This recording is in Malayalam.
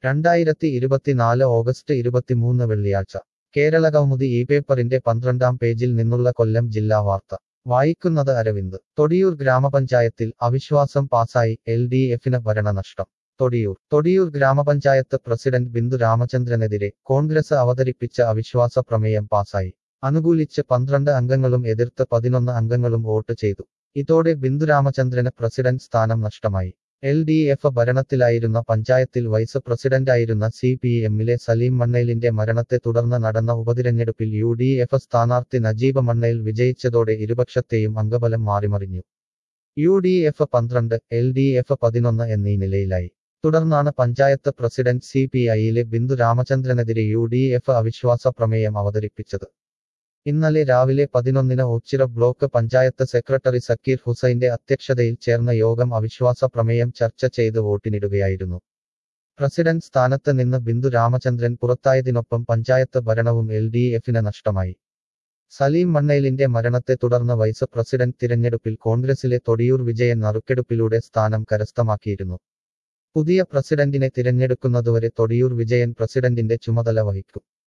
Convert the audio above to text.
രണ്ടായിരത്തി ഇരുപത്തിനാല് ഓഗസ്റ്റ് ഇരുപത്തിമൂന്ന് വെള്ളിയാഴ്ച കേരള കൗമുദി ഈ പേപ്പറിന്റെ പന്ത്രണ്ടാം പേജിൽ നിന്നുള്ള കൊല്ലം ജില്ലാ വാർത്ത വായിക്കുന്നത് അരവിന്ദ് തൊടിയൂർ ഗ്രാമപഞ്ചായത്തിൽ അവിശ്വാസം പാസായി എൽ ഡി എഫിന് ഭരണനഷ്ടം തൊടിയൂർ തൊടിയൂർ ഗ്രാമപഞ്ചായത്ത് പ്രസിഡന്റ് ബിന്ദു രാമചന്ദ്രനെതിരെ കോൺഗ്രസ് അവതരിപ്പിച്ച അവിശ്വാസ പ്രമേയം പാസായി അനുകൂലിച്ച് പന്ത്രണ്ട് അംഗങ്ങളും എതിർത്ത് പതിനൊന്ന് അംഗങ്ങളും വോട്ട് ചെയ്തു ഇതോടെ ബിന്ദു രാമചന്ദ്രന് പ്രസിഡന്റ് സ്ഥാനം നഷ്ടമായി എൽ ഡി എഫ് ഭരണത്തിലായിരുന്ന പഞ്ചായത്തിൽ വൈസ് പ്രസിഡന്റായിരുന്ന സി പി എമ്മിലെ സലീം മണ്ണേലിന്റെ മരണത്തെ തുടർന്ന് നടന്ന ഉപതിരഞ്ഞെടുപ്പിൽ യു ഡി എഫ് സ്ഥാനാർത്ഥി നജീബ് മണ്ണേൽ വിജയിച്ചതോടെ ഇരുപക്ഷത്തെയും അംഗബലം മാറിമറിഞ്ഞു യു ഡി എഫ് പന്ത്രണ്ട് എൽ ഡി എഫ് പതിനൊന്ന് എന്നീ നിലയിലായി തുടർന്നാണ് പഞ്ചായത്ത് പ്രസിഡന്റ് സി പി ഐയിലെ ബിന്ദു രാമചന്ദ്രനെതിരെ യു ഡി എഫ് അവിശ്വാസ പ്രമേയം അവതരിപ്പിച്ചത് ഇന്നലെ രാവിലെ പതിനൊന്നിന് ഓച്ചിറ ബ്ലോക്ക് പഞ്ചായത്ത് സെക്രട്ടറി സക്കീർ ഹുസൈന്റെ അധ്യക്ഷതയിൽ ചേർന്ന യോഗം അവിശ്വാസ പ്രമേയം ചർച്ച ചെയ്ത് വോട്ടിനിടുകയായിരുന്നു പ്രസിഡന്റ് സ്ഥാനത്ത് നിന്ന് ബിന്ദു രാമചന്ദ്രൻ പുറത്തായതിനൊപ്പം പഞ്ചായത്ത് ഭരണവും എൽ ഡി എഫിന് നഷ്ടമായി സലീം മണ്ണേലിന്റെ മരണത്തെ തുടർന്ന് വൈസ് പ്രസിഡന്റ് തിരഞ്ഞെടുപ്പിൽ കോൺഗ്രസിലെ തൊടിയൂർ വിജയൻ നറുക്കെടുപ്പിലൂടെ സ്ഥാനം കരസ്ഥമാക്കിയിരുന്നു പുതിയ പ്രസിഡന്റിനെ തിരഞ്ഞെടുക്കുന്നതുവരെ തൊടിയൂർ വിജയൻ പ്രസിഡന്റിന്റെ ചുമതല വഹിക്കും